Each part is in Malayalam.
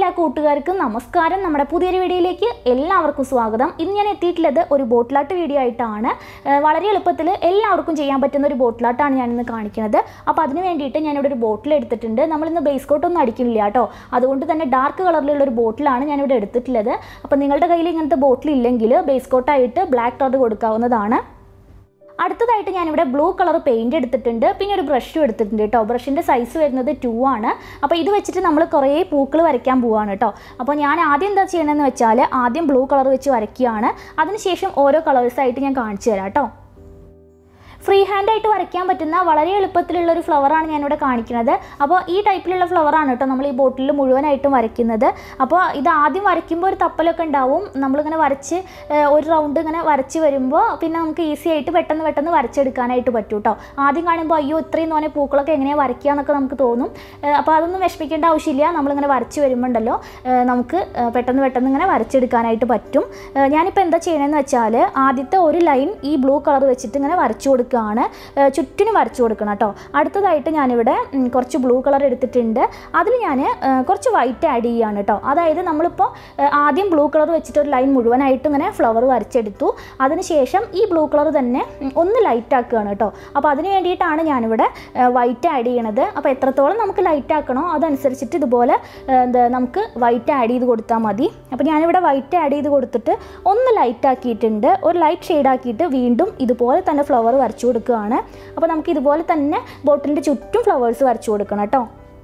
എല്ലാ കൂട്ടുകാർക്കും നമസ്കാരം നമ്മുടെ പുതിയൊരു വീഡിയോയിലേക്ക് എല്ലാവർക്കും സ്വാഗതം ഇന്ന് ഞാൻ എത്തിയിട്ടുള്ളത് ഒരു ബോട്ടിലാട്ട് വീഡിയോ ആയിട്ടാണ് ഏഹ് വളരെ എളുപ്പത്തിൽ എല്ലാവർക്കും ചെയ്യാൻ പറ്റുന്ന ഒരു ബോട്ടിലാട്ടാണ് ഞാനിന്ന് കാണിക്കുന്നത് അപ്പോൾ അതിന് വേണ്ടിയിട്ട് ഞാനിവിടെ ഒരു ബോട്ടിൽ എടുത്തിട്ടുണ്ട് നമ്മളിന്ന് ബേസ് കോട്ടൊന്നും അടിക്കുന്നില്ല കേട്ടോ അതുകൊണ്ട് തന്നെ ഡാർക്ക് കളറിലുള്ള ഒരു ബോട്ടിലാണ് ഞാനിവിടെ എടുത്തിട്ടുള്ളത് അപ്പോൾ നിങ്ങളുടെ കയ്യിൽ ഇങ്ങനത്തെ ബോട്ടിൽ ഇല്ലെങ്കിൽ ബേസ് കോട്ടായിട്ട് ബ്ലാക്ക് കളർ കൊടുക്കാവുന്നതാണ് അടുത്തതായിട്ട് ഞാനിവിടെ ബ്ലൂ കളർ പെയിൻറ് എടുത്തിട്ടുണ്ട് പിന്നെ ഒരു ബ്രഷും എടുത്തിട്ടുണ്ട് കേട്ടോ ബ്രഷിൻ്റെ സൈസ് വരുന്നത് ടു ആണ് അപ്പോൾ ഇത് വെച്ചിട്ട് നമ്മൾ കുറേ പൂക്കൾ വരയ്ക്കാൻ പോവാണ് കേട്ടോ അപ്പോൾ ഞാൻ ആദ്യം എന്താ ചെയ്യണമെന്ന് വെച്ചാൽ ആദ്യം ബ്ലൂ കളർ വെച്ച് വരയ്ക്കുകയാണ് അതിനുശേഷം ഓരോ കളേഴ്സായിട്ട് ഞാൻ കാണിച്ചു തരാം കേട്ടോ ഫ്രീ ഹാൻഡ് ആയിട്ട് വരയ്ക്കാൻ പറ്റുന്ന വളരെ എളുപ്പത്തിലുള്ള ഒരു ഫ്ലവറാണ് ഞാനിവിടെ കാണിക്കുന്നത് അപ്പോൾ ഈ ടൈപ്പിലുള്ള ഫ്ലവറാണ് കേട്ടോ നമ്മൾ ഈ ബോട്ടിൽ മുഴുവനായിട്ടും വരയ്ക്കുന്നത് അപ്പോൾ ഇത് ആദ്യം വരയ്ക്കുമ്പോൾ ഒരു തപ്പലൊക്കെ ഉണ്ടാവും നമ്മളിങ്ങനെ വരച്ച് ഏഹ്, ഒരു റൗണ്ട് ഇങ്ങനെ വരച്ച് വരുമ്പോൾ പിന്നെ നമുക്ക് ഈസി ആയിട്ട് പെട്ടെന്ന് പെട്ടെന്ന് വരച്ചെടുക്കാനായിട്ട് പറ്റും കേട്ടോ ആദ്യം കാണുമ്പോൾ അയ്യോ ഇത്രയും തോനെ പൂക്കളൊക്കെ എങ്ങനെയാണ് വരയ്ക്കുക എന്നൊക്കെ നമുക്ക് തോന്നും ഏഹ്, അപ്പോൾ അതൊന്നും വിഷമിക്കേണ്ട ആവശ്യമില്ല നമ്മളിങ്ങനെ വരച്ച് വരുമ്പോണ്ടല്ലോ ഏഹ്, നമുക്ക് ഏഹ്, പെട്ടെന്ന് പെട്ടെന്ന് ഇങ്ങനെ വരച്ചെടുക്കാനായിട്ട് പറ്റും ഏഹ്, ഞാനിപ്പോൾ എന്താ ചെയ്യണമെന്ന് വെച്ചാൽ ആദ്യത്തെ ഒരു ലൈൻ ഈ ബ്ലൂ കളർ വെച്ചിട്ട് ഇങ്ങനെ വരച്ചു കൊടുക്കുകയാണ് ഏഹ്, ചുറ്റിനും വരച്ചു കൊടുക്കണം കേട്ടോ അടുത്തതായിട്ട് ഞാനിവിടെ ഉം, കുറച്ച് ബ്ലൂ കളർ എടുത്തിട്ടുണ്ട് അതിൽ ഞാൻ കുറച്ച് വൈറ്റ് ആഡ് ചെയ്യുകയാണ് കേട്ടോ അതായത് നമ്മളിപ്പോൾ ഏഹ്, ആദ്യം ബ്ലൂ കളർ വെച്ചിട്ട് ഒരു ലൈൻ മുഴുവനായിട്ട് ഇങ്ങനെ ഫ്ലവർ വരച്ചെടുത്തു അതിനുശേഷം ഈ ബ്ലൂ കളർ തന്നെ ഉം, ഒന്ന് ലൈറ്റ് ആക്കുകയാണ് കേട്ടോ അപ്പോൾ അതിന് വേണ്ടിയിട്ടാണ് ഞാനിവിടെ വൈറ്റ് ആഡ് ചെയ്യണത് അപ്പോൾ എത്രത്തോളം നമുക്ക് ലൈറ്റ് ആക്കണോ അതനുസരിച്ചിട്ട് ഇതുപോലെ ഏഹ്, എന്താ നമുക്ക് വൈറ്റ് ആഡ് ചെയ്ത് കൊടുത്താൽ മതി അപ്പോൾ ഞാനിവിടെ വൈറ്റ് ആഡ് ചെയ്ത് കൊടുത്തിട്ട് ഒന്ന് ലൈറ്റ് ആക്കിയിട്ടുണ്ട് ഒരു ലൈറ്റ് ഷെയ്ഡ് ആക്കിയിട്ട് വീണ്ടും ഇതുപോലെ തന്നെ ഫ്ലവർ വരച്ചു കൊടുക്കുകയാണ് അപ്പോൾ നമുക്ക് ഇതുപോലെ തന്നെ ബോട്ടിലിൻ്റെ ചുറ്റും ഫ്ലവേഴ്സ് വരച്ചു കൊടുക്കണം കേട്ടോ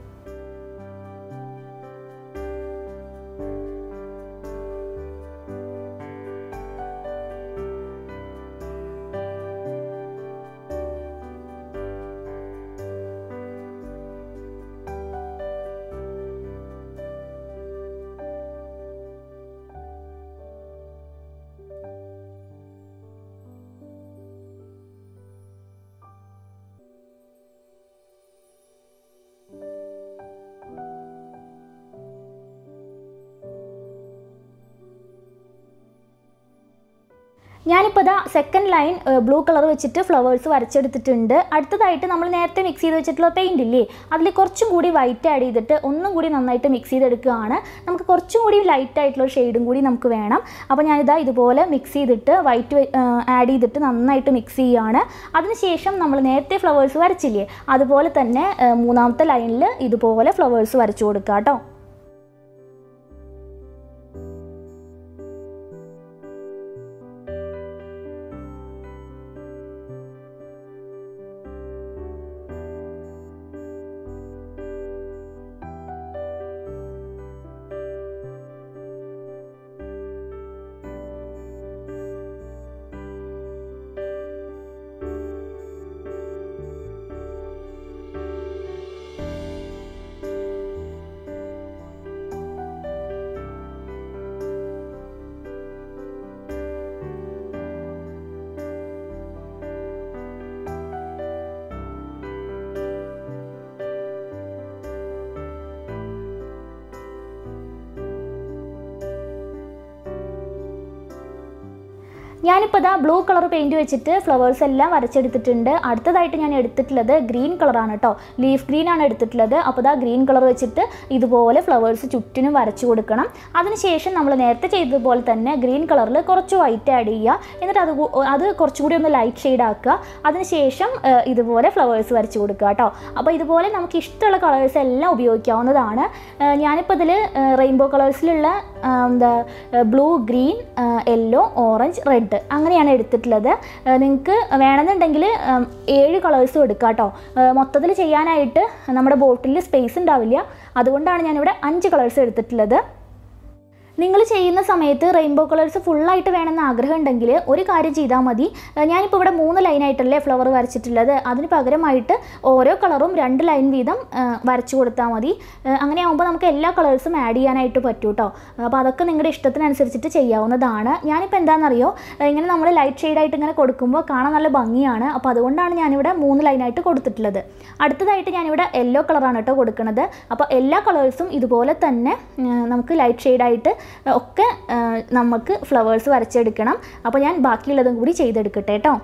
ഞാനിപ്പോൾ ഇതാ സെക്കൻഡ് ലൈൻ ബ്ലൂ കളർ വെച്ചിട്ട് ഫ്ലവേഴ്സ് വരച്ചെടുത്തിട്ടുണ്ട് അടുത്തതായിട്ട് നമ്മൾ നേരത്തെ മിക്സ് ചെയ്ത് വെച്ചിട്ടുള്ള പെയിൻ്റ് ഇല്ലേ അതിൽ കുറച്ചും കൂടി വൈറ്റ് ആഡ് ചെയ്തിട്ട് ഒന്നും കൂടി നന്നായിട്ട് മിക്സ് ചെയ്തെടുക്കുകയാണ് നമുക്ക് കുറച്ചും കൂടി ലൈറ്റ് ആയിട്ടുള്ള ഷെയ്ഡും കൂടി നമുക്ക് വേണം അപ്പോൾ ഞാനിതാ ഇതുപോലെ മിക്സ് ചെയ്തിട്ട് വൈറ്റ് ആഡ് ചെയ്തിട്ട് നന്നായിട്ട് മിക്സ് ചെയ്യുകയാണ് അതിനുശേഷം നമ്മൾ നേരത്തെ ഫ്ലവേഴ്സ് വരച്ചില്ലേ അതുപോലെ തന്നെ ഏഹ്, മൂന്നാമത്തെ ലൈനിൽ ഇതുപോലെ ഫ്ലവേഴ്സ് വരച്ചു കൊടുക്കുക കേട്ടോ ഞാനിപ്പോൾ ഇതാ ബ്ലൂ കളർ പെയിൻറ് വെച്ചിട്ട് ഫ്ലവേഴ്സ് എല്ലാം വരച്ചെടുത്തിട്ടുണ്ട് അടുത്തതായിട്ട് ഞാൻ എടുത്തിട്ടുള്ളത് ഗ്രീൻ കളറാണ് കേട്ടോ ലീഫ് ഗ്രീൻ ആണ് എടുത്തിട്ടുള്ളത് അപ്പോൾ ഇതാ ഗ്രീൻ കളർ വെച്ചിട്ട് ഇതുപോലെ ഫ്ലവേഴ്സ് ചുറ്റിനും വരച്ചു കൊടുക്കണം അതിനുശേഷം നമ്മൾ നേരത്തെ ചെയ്തതുപോലെ തന്നെ ഗ്രീൻ കളറിൽ കുറച്ച് വൈറ്റ് ആഡ് ചെയ്യുക എന്നിട്ട് അത് കൂ- അത് കുറച്ചുകൂടി ഒന്ന് ലൈറ്റ് ഷെയ്ഡ് ആക്കുക അതിനുശേഷം ഏഹ്, ഇതുപോലെ ഫ്ലവേഴ്സ് വരച്ചു കൊടുക്കുക കേട്ടോ അപ്പോൾ ഇതുപോലെ നമുക്ക് ഇഷ്ടമുള്ള കളേഴ്സ് എല്ലാം ഉപയോഗിക്കാവുന്നതാണ് ഏഹ്, ഞാനിപ്പോൾ ഇതിൽ റെയിൻബോ കളേഴ്സിലുള്ള എന്താ blue green yellow orange red അങ്ങനെയാണ് എടുത്തിട്ടുള്ളത് നിങ്ങൾക്ക് വേണമെന്നുണ്ടെങ്കിൽ ഉം, ഏഴ് കളേഴ്സും എടുക്കാം കേട്ടോ മൊത്തത്തിൽ ചെയ്യാനായിട്ട് നമ്മുടെ ബോട്ടിൽ സ്പേസ് ഉണ്ടാവില്ല അതുകൊണ്ടാണ് ഞാനിവിടെ അഞ്ച് കളേഴ്സ് എടുത്തിട്ടുള്ളത് നിങ്ങൾ ചെയ്യുന്ന സമയത്ത് റെയിൻബോ കളേഴ്സ് ഫുള്ളായിട്ട് വേണമെന്ന് ആഗ്രഹം ഉണ്ടെങ്കിൽ ഒരു കാര്യം ചെയ്താൽ മതി ഏഹ് ഞാനിപ്പോൾ ഇവിടെ മൂന്ന് ലൈനായിട്ടല്ലേ ഫ്ലവർ വരച്ചിട്ടുള്ളത് അതിന് പകരമായിട്ട് ഓരോ കളറും രണ്ട് ലൈൻ വീതം ഏഹ് വരച്ചു കൊടുത്താൽ മതി ഏഹ് അങ്ങനെ ആകുമ്പോൾ നമുക്ക് എല്ലാ കളേഴ്സും ആഡ് ചെയ്യാനായിട്ട് പറ്റും കേട്ടോ അപ്പോൾ അതൊക്കെ നിങ്ങളുടെ ഇഷ്ടത്തിനനുസരിച്ചിട്ട് ചെയ്യാവുന്നതാണ് ഞാനിപ്പോൾ എന്താണെന്നറിയോ ഏഹ് ഇങ്ങനെ നമ്മൾ ലൈറ്റ് ഷെയ്ഡായിട്ട് ഇങ്ങനെ കൊടുക്കുമ്പോൾ കാണാൻ നല്ല ഭംഗിയാണ് അപ്പോൾ അതുകൊണ്ടാണ് ഞാനിവിടെ മൂന്ന് ലൈനായിട്ട് കൊടുത്തിട്ടുള്ളത് അടുത്തതായിട്ട് ഞാനിവിടെ യെല്ലോ കളറാണ് കേട്ടോ കൊടുക്കുന്നത് അപ്പോൾ എല്ലാ കളേഴ്സും ഇതുപോലെ തന്നെ ഏഹ് നമുക്ക് ലൈറ്റ് ഷെയ്ഡായിട്ട് ഒക്കെ ഏഹ് നമുക്ക് ഫ്ലവേഴ്സ് വരച്ചെടുക്കണം അപ്പോൾ ഞാൻ ബാക്കിയുള്ളതും കൂടി ചെയ്തെടുക്കട്ടെ കേട്ടോ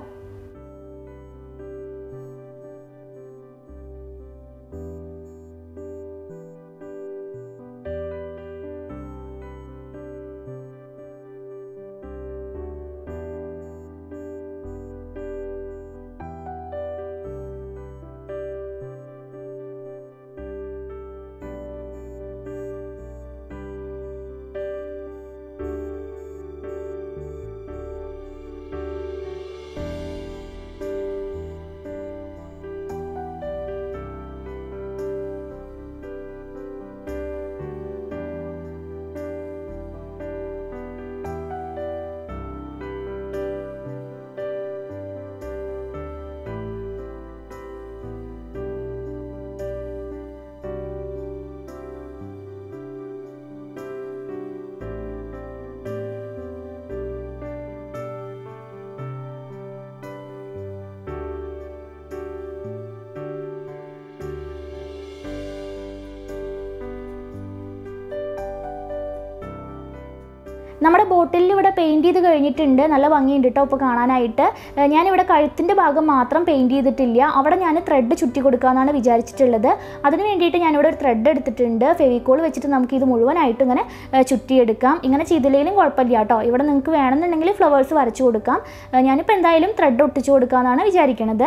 നമ്മുടെ ബോട്ടിൽ ഇവിടെ പെയിൻറ് ചെയ്ത് കഴിഞ്ഞിട്ടുണ്ട് നല്ല ഭംഗിയുണ്ട് കേട്ടോ ഇപ്പോൾ കാണാനായിട്ട് ഏഹ് ഞാനിവിടെ കഴുത്തിൻ്റെ ഭാഗം മാത്രം പെയിൻറ് ചെയ്തിട്ടില്ല അവിടെ ഞാൻ ത്രെഡ് ചുറ്റി കൊടുക്കാമെന്നാണ് വിചാരിച്ചിട്ടുള്ളത് അതിന് വേണ്ടിയിട്ട് ഞാനിവിടെ ഒരു ത്രെഡ് എടുത്തിട്ടുണ്ട് ഫെവിക്കോൾ വെച്ചിട്ട് നമുക്ക് ഇത് മുഴുവനായിട്ട് ഇങ്ങനെ ഏഹ് ചുറ്റിയെടുക്കാം ഇങ്ങനെ ചെയ്തില്ലെങ്കിലും കുഴപ്പമില്ല കേട്ടോ ഇവിടെ നിങ്ങൾക്ക് വേണമെന്നുണ്ടെങ്കിൽ ഫ്ലവേഴ്സ് വരച്ചു കൊടുക്കാം ഏഹ് ഞാനിപ്പോൾ എന്തായാലും ത്രെഡ് ഒട്ടിച്ചു കൊടുക്കാമെന്നാണ് വിചാരിക്കുന്നത്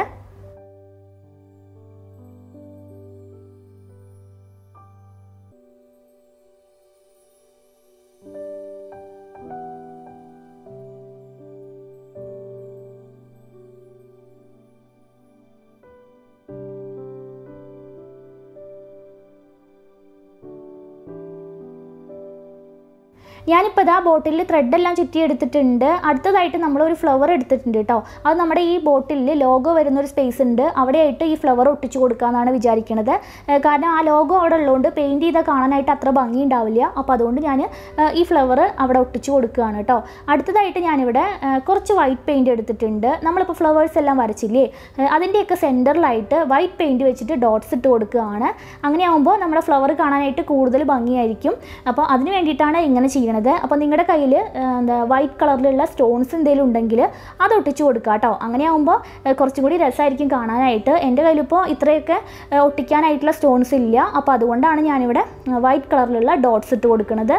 ഞാനിപ്പോൾ ഇതാ ബോട്ടിലിൽ ത്രെഡെല്ലാം ചുറ്റിയെടുത്തിട്ടുണ്ട് അടുത്തതായിട്ട് നമ്മളൊരു ഫ്ലവർ എടുത്തിട്ടുണ്ട് കേട്ടോ അത് നമ്മുടെ ഈ ബോട്ടിലിൽ ലോഗോ വരുന്ന ഒരു സ്പേസ് ഉണ്ട് അവിടെയായിട്ട് ഈ ഫ്ലവർ ഒട്ടിച്ചു കൊടുക്കാമെന്നാണ് വിചാരിക്കുന്നത് ഏഹ് കാരണം ആ ലോഗോ അവിടെ ഉള്ളതുകൊണ്ട് പെയിൻറ് ചെയ്താൽ കാണാനായിട്ട് അത്ര ഭംഗി ഉണ്ടാവില്ല അപ്പോൾ അതുകൊണ്ട് ഞാൻ ഏഹ് ഈ ഫ്ലവർ അവിടെ ഒട്ടിച്ചു കൊടുക്കുകയാണ് കേട്ടോ അടുത്തതായിട്ട് ഞാനിവിടെ ഏഹ് കുറച്ച് വൈറ്റ് പെയിൻറ് എടുത്തിട്ടുണ്ട് നമ്മളിപ്പോൾ ഫ്ലവേഴ്സ് എല്ലാം വരച്ചില്ലേ ഏഹ് അതിൻ്റെയൊക്കെ സെൻറ്ററിലായിട്ട് വൈറ്റ് പെയിൻറ് വെച്ചിട്ട് ഡോട്ട്സ് ഇട്ട് കൊടുക്കുകയാണ് അങ്ങനെയാകുമ്പോൾ നമ്മുടെ ഫ്ലവർ കാണാനായിട്ട് കൂടുതൽ ഭംഗിയായിരിക്കും അപ്പോൾ അതിന് വേണ്ടിയിട്ടാണ് ഇങ്ങനെ ചെയ്യണത് അപ്പോൾ നിങ്ങളുടെ കയ്യിൽ എന്താ വൈറ്റ് കളറിലുള്ള സ്റ്റോൺസ് എന്തെങ്കിലും ഉണ്ടെങ്കിൽ അത് ഒട്ടിച്ചു കൊടുക്കുക കേട്ടോ അങ്ങനെയാകുമ്പോൾ കുറച്ചും കൂടി രസമായിരിക്കും കാണാനായിട്ട് എൻ്റെ കയ്യിലിപ്പോൾ ഇത്രയൊക്കെ ഏഹ്, ഒട്ടിക്കാനായിട്ടുള്ള സ്റ്റോൺസ് ഇല്ല അപ്പോൾ അതുകൊണ്ടാണ് ഞാനിവിടെ വൈറ്റ് കളറിലുള്ള ഡോട്ട്സ് ഇട്ട് കൊടുക്കുന്നത്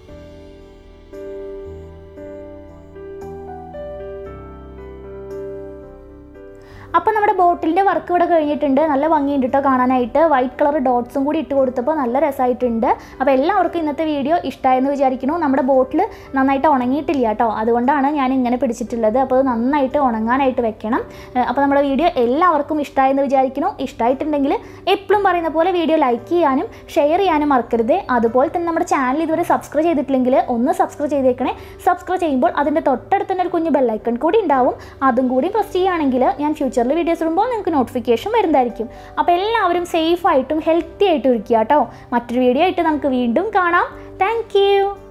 അപ്പോൾ നമ്മുടെ ബോട്ടിലിൻ്റെ വർക്ക് ഇവിടെ കഴിഞ്ഞിട്ടുണ്ട് നല്ല ഭംഗിയുണ്ട് കേട്ടോ കാണാനായിട്ട് വൈറ്റ് കളർ ഡോട്ട്സും കൂടി ഇട്ട് കൊടുത്തപ്പോൾ നല്ല രസമായിട്ടുണ്ട് അപ്പോൾ എല്ലാവർക്കും ഇന്നത്തെ വീഡിയോ ഇഷ്ടമായെന്ന് വിചാരിക്കുന്നു നമ്മുടെ ബോട്ടിൽ നന്നായിട്ട് ഉണങ്ങിയിട്ടില്ല കേട്ടോ അതുകൊണ്ടാണ് ഞാൻ ഇങ്ങനെ പിടിച്ചിട്ടുള്ളത് അപ്പോൾ അത് നന്നായിട്ട് ഉണങ്ങാനായിട്ട് വെക്കണം ഏഹ് അപ്പോൾ നമ്മുടെ വീഡിയോ എല്ലാവർക്കും ഇഷ്ടമായെന്ന് വിചാരിക്കുന്നു ഇഷ്ടമായിട്ടുണ്ടെങ്കിൽ എപ്പോഴും പറയുന്ന പോലെ വീഡിയോ ലൈക്ക് ചെയ്യാനും ഷെയർ ചെയ്യാനും മറക്കരുത് അതുപോലെ തന്നെ നമ്മുടെ ചാനൽ ഇതുവരെ സബ്സ്ക്രൈബ് ചെയ്തിട്ടില്ലെങ്കിൽ ഒന്ന് സബ്സ്ക്രൈബ് ചെയ്തേക്കണേ സബ്സ്ക്രൈബ് ചെയ്യുമ്പോൾ അതിൻ്റെ തൊട്ടടുത്ത് തന്നെ ഒരു കുഞ്ഞ് ബെല്ലൈക്കൺ കൂടി ഉണ്ടാവും അതും കൂടി പ്രസ് ചെയ്യുകയാണെങ്കിൽ ഞാൻ ഫ്യൂച്ചറിൽ വീഡിയോസ് ഇടുമ്പോൾ നിങ്ങൾക്ക് നോട്ടിഫിക്കേഷൻ വരുന്നതായിരിക്കും അപ്പോൾ എല്ലാവരും സേഫ് ആയിട്ടും ഹെൽത്തി ആയിട്ടും ഇരിക്കുക കേട്ടോ മറ്റൊരു വീഡിയോ ആയിട്ട് നമുക്ക് വീണ്ടും കാണാം താങ്ക്